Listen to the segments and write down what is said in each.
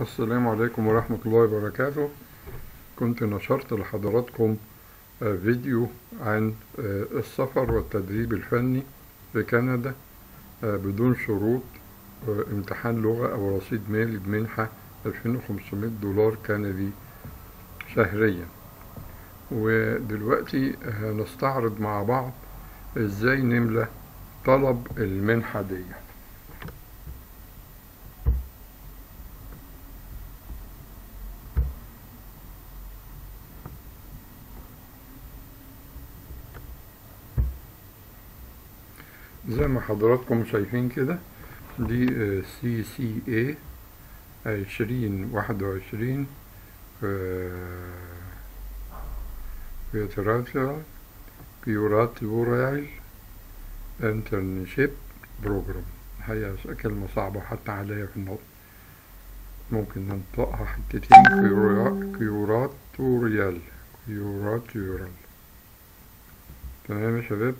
السلام عليكم ورحمة الله وبركاته كنت نشرت لحضراتكم آه، فيديو عن آه، السفر والتدريب الفني في كندا آه، بدون شروط آه، امتحان لغة أو رصيد مالي بمنحة 2500 دولار كندي شهريا ودلوقتي هنستعرض مع بعض ازاي نملى طلب المنحة دي زي ما حضراتكم شايفين كده دي سي سي اي عشرين واحد وعشرين بيتراتيا بيورات يورايل انترنشيب بروجرام هي كلمة صعبة حتى عليا في النطق ممكن ننطقها حتتين كيورا- كيوراتوريال كيوراتوريال تمام يا شباب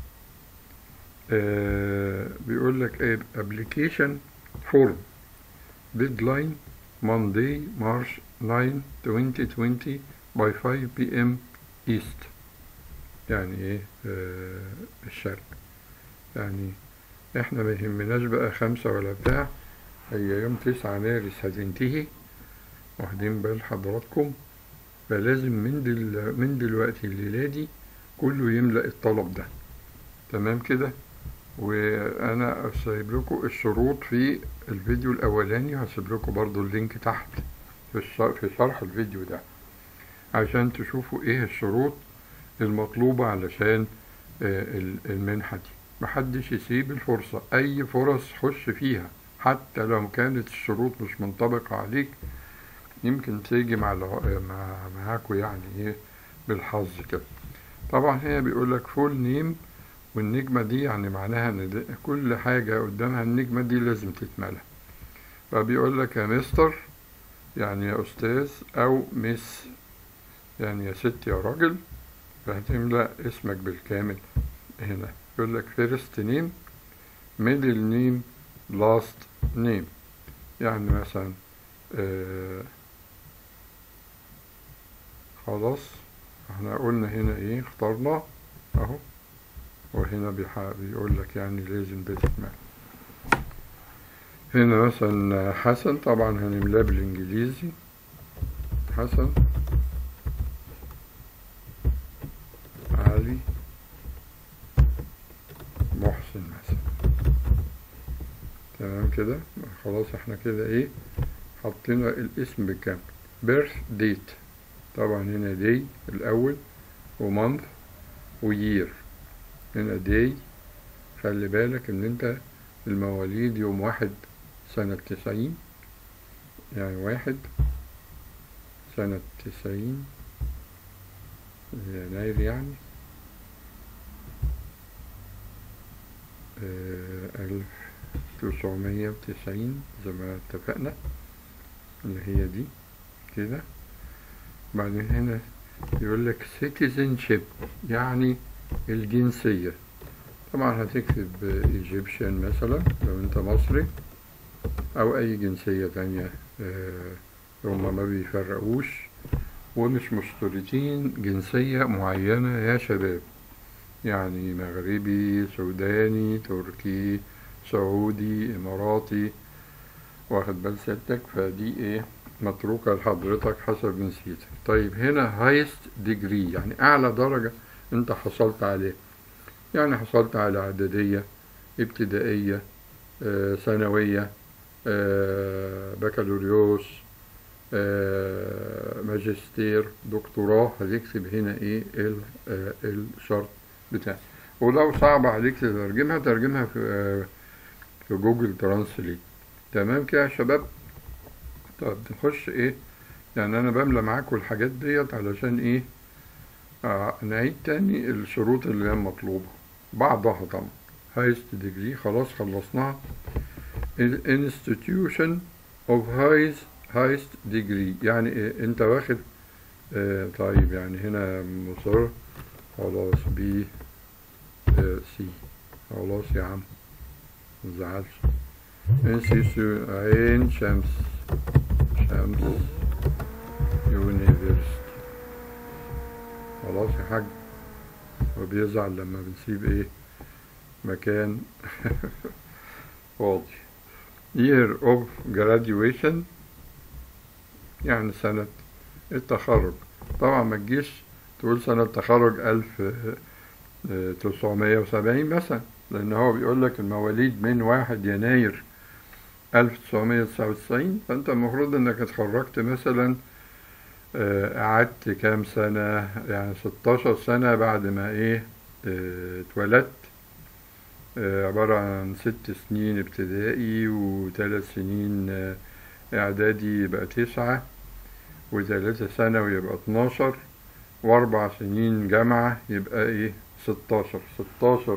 آه بيقول لك ايه application form deadline Monday March 9 2020 by 5 p.m. East يعني ايه آه الشرق يعني احنا ما يهمناش بقى خمسة ولا بتاع هي يوم تسعة مارس هتنتهي واخدين بال حضراتكم فلازم من دل من دلوقتي الليلة دي كله يملأ الطلب ده تمام كده وانا سايب لكم الشروط في الفيديو الاولاني هسيب لكم برضو اللينك تحت في الش- في شرح الفيديو ده عشان تشوفوا ايه الشروط المطلوبة علشان آه، ال- المنحة دي محدش يسيب الفرصة اي فرص خش فيها حتى لو كانت الشروط مش منطبقة عليك يمكن تيجي مع الع- مع معاكوا يعني ايه بالحظ كده طبعا هي بيقول لك فول نيم والنجمة دي يعني معناها ان ده- كل حاجة قدامها النجمة دي لازم تتملى فبيقول لك يا مستر يعني يا أستاذ أو مس يعني يا ست يا راجل فهتملأ اسمك بالكامل هنا يقول لك فيرست نيم ميدل نيم لاست نيم يعني مثلا آه خلاص احنا قلنا هنا ايه اخترنا اهو وهنا بيح- بيقول لك يعني لازم ده تتملى هنا مثلا حسن طبعا هنملاه بالانجليزي حسن علي محسن مثلا تمام كده خلاص احنا كده ايه حطينا الاسم بالكامل بيرث ديت طبعا هنا دي الاول ومانث ويير هنا داي خلي بالك ان انت المواليد يوم واحد سنة تسعين يعني واحد سنة تسعين يناير يعني ألف تسعمية وتسعين زي ما اتفقنا اللي هي دي كده بعدين هنا يقول لك citizenship يعني الجنسية طبعا هتكتب ايجيبشن مثلا لو انت مصري او اي جنسية تانية آه، هما ما بيفرقوش ومش مشترطين جنسية معينة يا شباب يعني مغربي سوداني تركي سعودي اماراتي واخد بال سيادتك فدي ايه متروكة لحضرتك حسب جنسيتك طيب هنا هايست ديجري يعني اعلى درجة انت حصلت عليه يعني حصلت على اعدادية ابتدائية آه، ثانوية آه، بكالوريوس آه، ماجستير دكتوراه هتكتب هنا ايه ال- آه، الشرط بتاعك ولو صعب عليك تترجمها ترجمها في آه، في جوجل ترانسليت تمام كده يا شباب طب نخش ايه يعني انا بملى معاكم الحاجات ديت علشان ايه آه نعيد تاني الشروط اللي هي مطلوبة بعضها طبعا هايست ديجري خلاص خلصناها institution of highest highest degree يعني إيه؟ انت واخد آه طيب يعني هنا مصر خلاص بي آه سي خلاص يا عم متزعلش انسيسو عين شمس شمس يونيفرسيتي خلاص يا حاج وبيزعل لما بنسيب ايه مكان فاضي year of graduation يعني سنة التخرج طبعا ما تجيش تقول سنة تخرج ألف تسعمية وسبعين مثلا لأن هو بيقول لك المواليد من واحد يناير ألف تسعمية تسعة وتسعين فأنت المفروض إنك اتخرجت مثلا آه، قعدت كام سنة يعني ستاشر سنة بعد ما إيه آه، اتولدت آه، عبارة عن ست سنين ابتدائي وثلاث سنين آه، إعدادي يبقى تسعة وثلاثة ثانوي يبقى اتناشر وأربع سنين جامعة يبقى إيه ستاشر ستاشر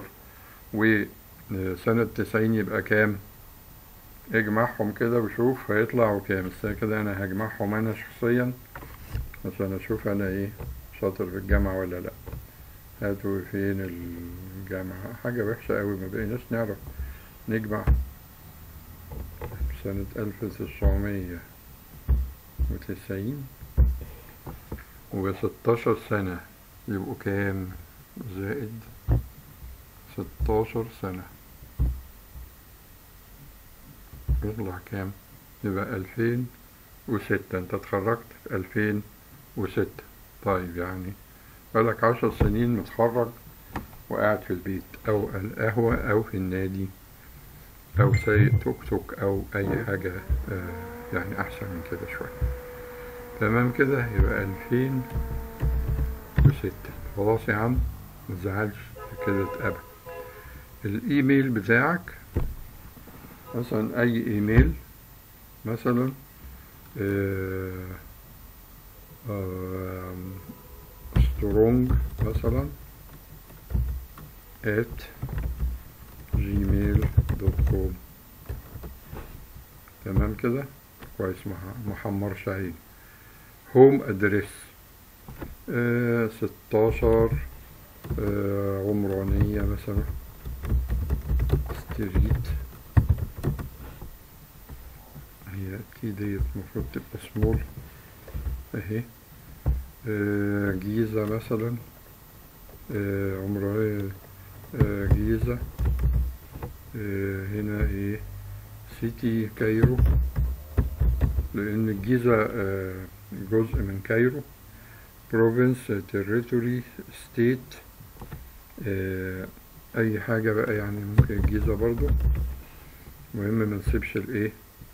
وسنة تسعين يبقى كام اجمعهم كده وشوف هيطلعوا كام بس كده أنا هجمعهم أنا شخصيا عشان أشوف أنا إيه شاطر في الجامعة ولا لأ هاتوا فين الجامعة حاجة وحشة أوي ما بقيناش نعرف نجمع سنة ألف تسعمية وتسعين وستاشر سنة يبقوا كام زائد ستاشر سنة يطلع كام يبقى ألفين وستة أنت اتخرجت في ألفين وستة طيب يعني بقالك عشر سنين متخرج وقاعد في البيت أو القهوة أو في النادي أو سايق توك توك أو أي حاجة آه، يعني أحسن من كده شوية تمام كده يبقى ألفين وستة خلاص يا عم متزعلش كده اتقبل الإيميل بتاعك مثلا أي إيميل مثلا آه، آم، سترونج مثلا at gmail دوت كوم تمام كده كويس مح- محمر شاهين هوم ادريس آه ستاشر آه عمرانية مثلا ستريت هي أكيد ديت المفروض تبقى سمول اهي آه جيزة مثلا آه عمرانية آه جيزة آه هنا ايه سيتي كايرو لأن الجيزة آه جزء من كايرو بروفنس تيريتوري ستيت أي حاجة بقى يعني ممكن الجيزة برضو مهم ما نسيبش الايه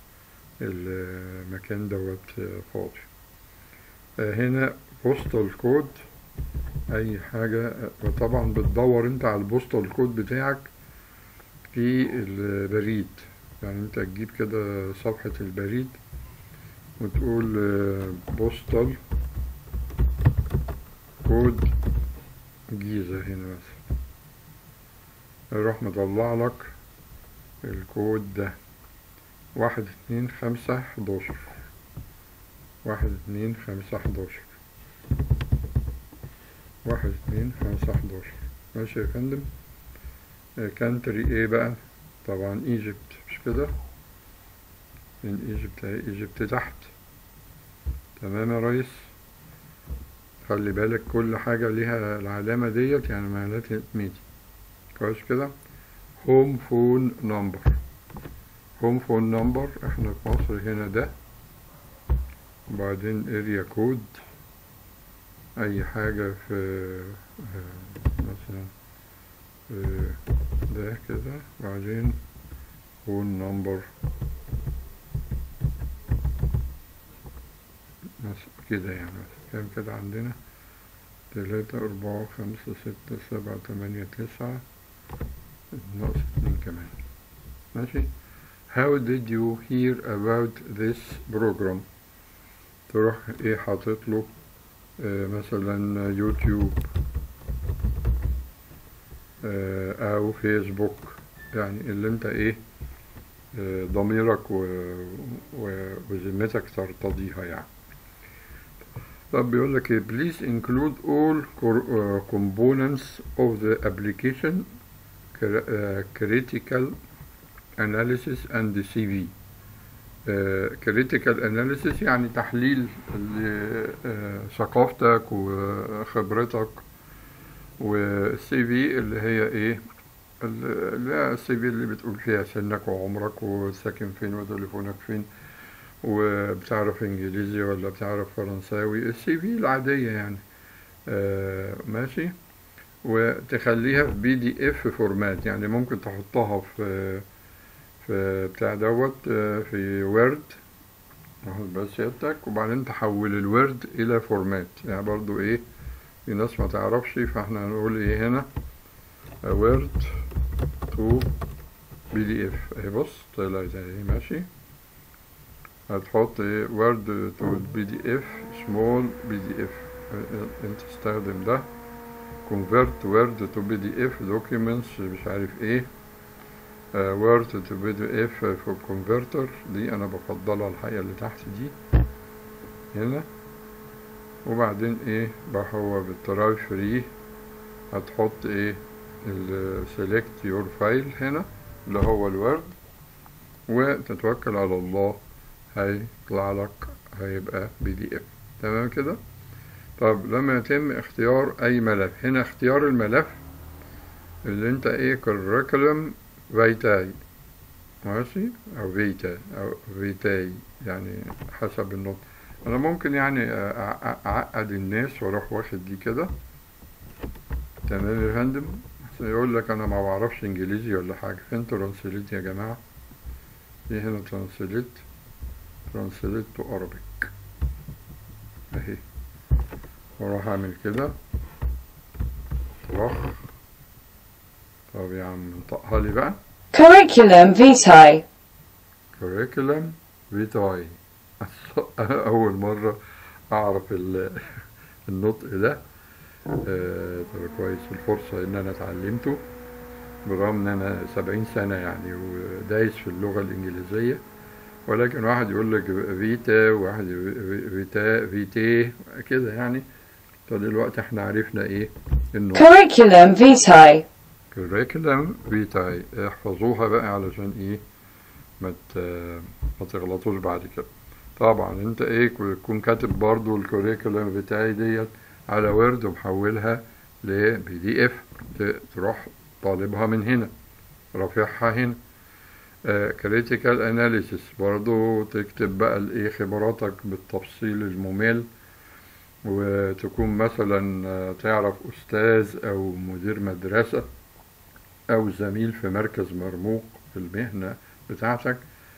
المكان دوت آه، فاضي آه، هنا بوستال كود اي حاجة آه، وطبعا بتدور انت على البوستال كود بتاعك في البريد يعني انت تجيب كده صفحة البريد وتقول بوستال كود جيزة هنا مثلا يروح مطلع لك الكود ده واحد اتنين خمسة حداشر واحد اتنين خمسة حداشر واحد اتنين خمسة حداشر ماشي يا فندم كانتري ايه بقى طبعا ايجيبت مش كده من ايجيبت اهي ايجيبت تحت تمام يا ريس خلي بالك كل حاجة ليها العلامة ديت يعني معناتها ميدي كويس كده هوم فون نمبر هوم فون نمبر احنا في مصر هنا ده وبعدين اريا كود اي حاجة في آه، مثلا آه، ده كده بعدين فون نمبر مثلا كده يعني مثلا كام كده عندنا تلاتة أربعة خمسة ستة سبعة تمانية تسعة ناقص اتنين كمان ماشي How did you hear about this program تروح ايه حاطط له آه مثلا يوتيوب آه او فيسبوك يعني اللي انت ايه آه ضميرك و- و- وذمتك ترتضيها يعني طب بيقول لك ايه please include all cor- uh, components of the application cr- uh, critical analysis and CV كريتيكال اناليسيس يعني تحليل ال- آه، ثقافتك وخبرتك والسي في اللي هي ايه ال- اللي هي السي في اللي بتقول فيها سنك وعمرك وساكن فين وتليفونك فين وبتعرف انجليزي ولا بتعرف فرنساوي السي في العادية يعني آه ماشي وتخليها في بي دي اف فورمات يعني ممكن تحطها في في بتاع دوت آه، في وورد واخد بس سيادتك وبعدين تحول الوورد الى فورمات يعني برضو ايه في ناس ما تعرفش فاحنا هنقول ايه هنا وورد تو بي دي اف اهي بص طلع زي ايه ماشي هتحط ايه وورد تو بي دي اف سمول بي دي اف انت تستخدم ده convert word to pdf documents مش عارف ايه آه، word to pdf for converter دي انا بفضلها الحقيقة اللي تحت دي هنا وبعدين ايه بقى هو بالتراي فري هتحط ايه ال select your file هنا اللي هو الوورد وتتوكل على الله هيطلع لك هيبقى بي دي اف تمام كده طب لما يتم اختيار اي ملف هنا اختيار الملف اللي انت ايه curriculum vitae ماشي او فيتا او فيتاي يعني حسب النطق انا ممكن يعني أع- أع- اعقد الناس واروح واخد دي كده تمام يا فندم يقول لك انا ما بعرفش انجليزي ولا حاجه فين ترانسليت يا جماعه في هنا ترانسليت ترانسليت تو Arabic اهي واروح اعمل كده طرخ طب يا عم انطقها لي بقى Curriculum vitae. curriculum vitae أول مرة أعرف ال- النطق ده آه، طب كويس الفرصة إن أنا اتعلمته برغم إن أنا سبعين سنة يعني ودايس في اللغة الإنجليزية ولكن واحد يقول لك فيتا وواحد في- فيتا فيتي كده يعني فدلوقتي احنا عرفنا ايه انه Curriculum vitae. curriculum vitae احفظوها بقى علشان ايه ما ت- ما تغلطوش بعد كده طبعا انت ايه تكون كاتب برضو الكوريكولم بتاعي ديت على وورد ومحولها لبي دي اف تروح طالبها من هنا رافعها هنا كريتيكال اناليسيس برضو تكتب بقى الايه خبراتك بالتفصيل الممل وتكون مثلا آه، تعرف استاذ او مدير مدرسة او زميل في مركز مرموق في المهنة بتاعتك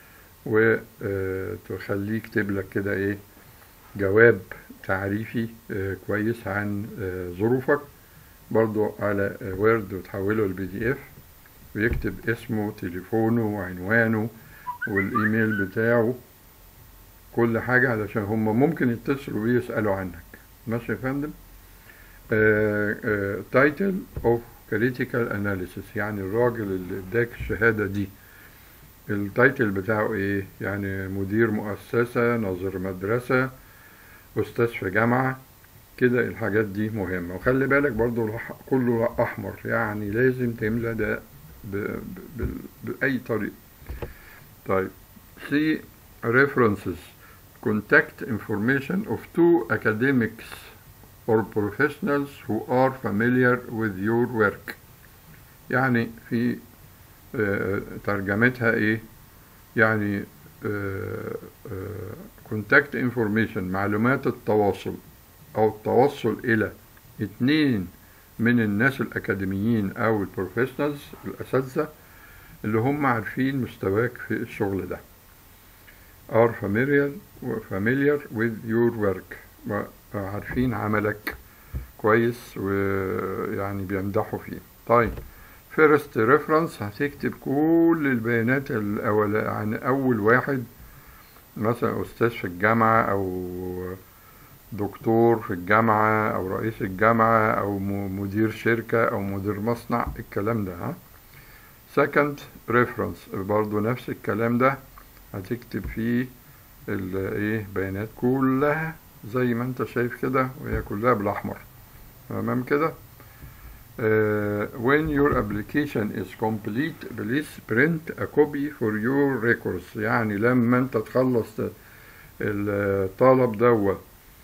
وتخليه يكتب لك كده ايه جواب تعريفي آه، كويس عن آه، ظروفك برضو على وورد وتحوله لبي دي اف ويكتب اسمه تليفونه وعنوانه والايميل بتاعه كل حاجة علشان هم ممكن يتصلوا بيه يسألوا عنك ماشي يا فندم تايتل اوف كريتيكال اناليسيس يعني الراجل اللي اداك الشهادة دي التايتل بتاعه ايه يعني مدير مؤسسة ناظر مدرسة أستاذ في جامعة كده الحاجات دي مهمة وخلي بالك برضو الح- كله أحمر يعني لازم تملى ده ب... ب... ب... بأي طريقة طيب see references contact information of two academics or professionals who are familiar with your work يعني في آه، ترجمتها ايه يعني كونتاكت انفورميشن معلومات التواصل او التوصل الى اتنين من الناس الاكاديميين او البروفيشنالز الاساتذه اللي هم عارفين مستواك في الشغل ده are familiar familiar with your work وعارفين عملك كويس ويعني بيمدحوا فيه طيب فيرست ريفرنس هتكتب كل البيانات الأول عن أول واحد مثلا أستاذ في الجامعة أو دكتور في الجامعة أو رئيس الجامعة أو م- مدير شركة أو مدير مصنع الكلام ده ها second reference برضو نفس الكلام ده هتكتب فيه ال- ايه بيانات كلها زي ما انت شايف كده وهي كلها بالاحمر تمام كده Uh, when your application is complete please print a copy for your records يعني لما انت تخلص الطلب دوت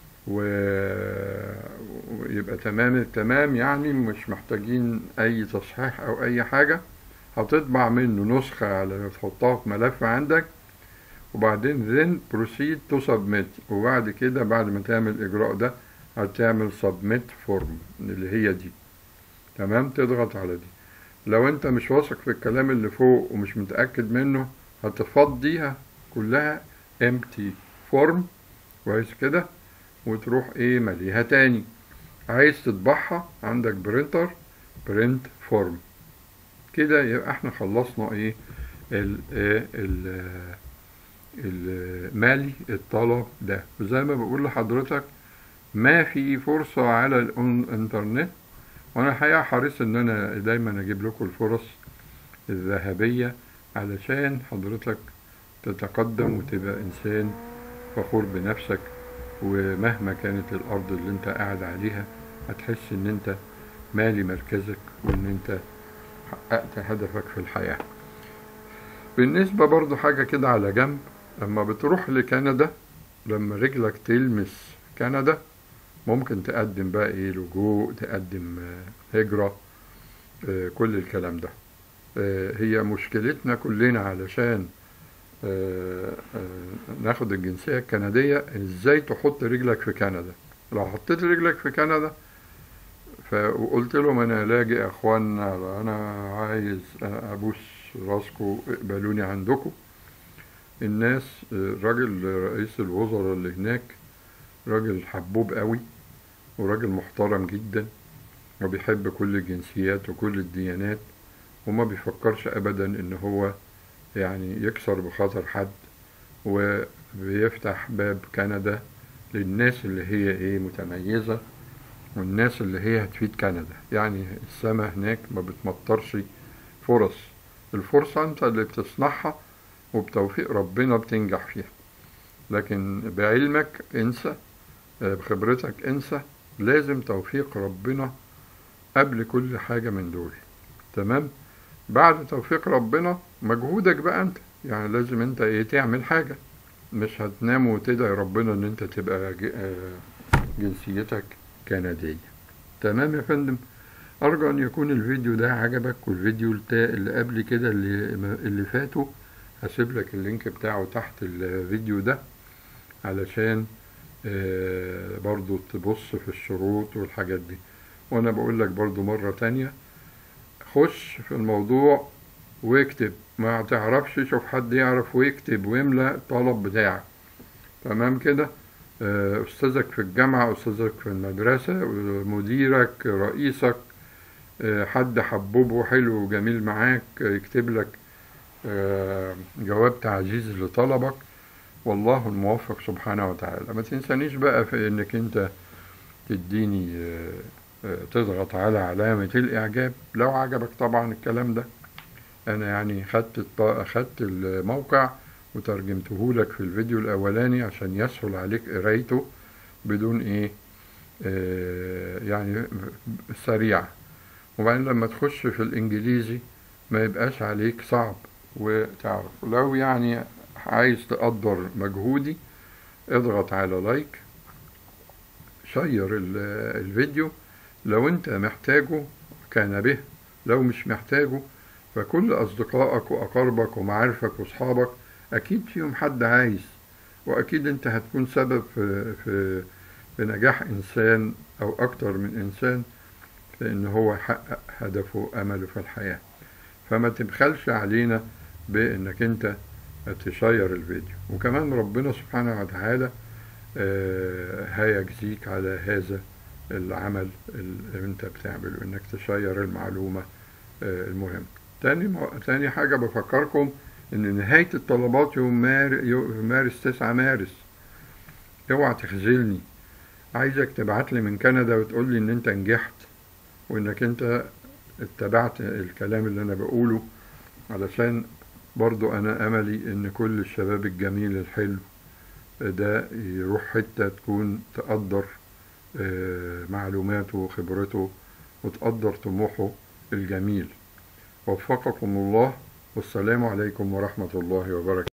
و- ويبقى تمام التمام يعني مش محتاجين اي تصحيح او اي حاجة هتطبع منه نسخة على تحطها في ملف عندك وبعدين then proceed to submit وبعد كده بعد ما تعمل الإجراء ده هتعمل submit form اللي هي دي تمام تضغط على دي لو انت مش واثق في الكلام اللي فوق ومش متأكد منه هتفضيها كلها empty form كويس كده وتروح ايه مليها تاني عايز تطبعها عندك برينتر برنت فورم كده يبقى احنا خلصنا ايه ال ال المالي الطلب ده وزي ما بقول لحضرتك ما في فرصة على الانترنت وانا الحقيقة حريص ان انا دايما اجيب لكم الفرص الذهبية علشان حضرتك تتقدم وتبقى انسان فخور بنفسك ومهما كانت الارض اللي انت قاعد عليها هتحس ان انت مالي مركزك وان انت حققت هدفك في الحياة بالنسبة برضو حاجة كده على جنب لما بتروح لكندا لما رجلك تلمس كندا ممكن تقدم بقى ايه لجوء تقدم آه، هجرة آه، كل الكلام ده آه، هي مشكلتنا كلنا علشان آه، آه، ناخد الجنسية الكندية ازاي تحط رجلك في كندا لو حطيت رجلك في كندا ف- وقلت لهم انا لاجئ يا اخوانا انا عايز ابوس راسكم اقبلوني عندكم الناس آه، راجل رئيس الوزراء اللي هناك راجل حبوب قوي وراجل محترم جدا وبيحب كل الجنسيات وكل الديانات وما بيفكرش ابدا ان هو يعني يكسر بخاطر حد وبيفتح باب كندا للناس اللي هي ايه متميزة والناس اللي هي هتفيد كندا يعني السما هناك ما بتمطرش فرص الفرصة انت اللي بتصنعها وبتوفيق ربنا بتنجح فيها لكن بعلمك انسى آه، بخبرتك انسى لازم توفيق ربنا قبل كل حاجة من دول تمام بعد توفيق ربنا مجهودك بقى انت يعني لازم انت ايه تعمل حاجة مش هتنام وتدعي ربنا ان انت تبقى ج- آه، جنسيتك كندية تمام يا فندم ارجو ان يكون الفيديو ده عجبك والفيديو التا- اللي قبل كده اللي اللي فاتوا هسيب لك اللينك بتاعه تحت الفيديو ده علشان آه، برضو تبص في الشروط والحاجات دي وانا بقول لك برضو مرة تانية خش في الموضوع واكتب ما تعرفش شوف حد يعرف ويكتب ويملى الطلب بتاعك تمام كده آه، أستاذك في الجامعة أستاذك في المدرسة مديرك رئيسك آه، حد حبوبه حلو وجميل معاك آه، يكتب لك آه، جواب تعزيز لطلبك والله الموفق سبحانه وتعالى ما تنسانيش بقى في انك انت تديني آه، آه، تضغط على علامة الإعجاب لو عجبك طبعا الكلام ده أنا يعني خدت الط- أخدت الموقع وترجمته لك في الفيديو الأولاني عشان يسهل عليك قرايته بدون إيه آه، يعني سريع وبعدين لما تخش في الإنجليزي ما يبقاش عليك صعب وتعرف لو يعني عايز تقدر مجهودي اضغط على لايك شير ال- الفيديو لو انت محتاجه كان به لو مش محتاجه فكل أصدقائك وأقاربك ومعارفك وأصحابك أكيد فيهم حد عايز وأكيد أنت هتكون سبب في, في, في نجاح إنسان أو أكتر من إنسان في إن هو يحقق هدفه أمله في الحياة فما تبخلش علينا بإنك أنت تشير الفيديو وكمان ربنا سبحانه وتعالى آه، هيجزيك على هذا العمل اللي انت بتعمله انك تشير المعلومة آه، المهمة تاني مو- تاني حاجة بفكركم ان نهاية الطلبات يوم مار... يوم مارس 9 مارس اوعى تخذلني عايزك تبعت لي من كندا وتقول لي ان انت نجحت وانك انت اتبعت الكلام اللي انا بقوله علشان برضو انا املي ان كل الشباب الجميل الحلو ده يروح حتة تكون تقدر آه، معلوماته وخبرته وتقدر طموحه الجميل وفقكم الله والسلام عليكم ورحمة الله وبركاته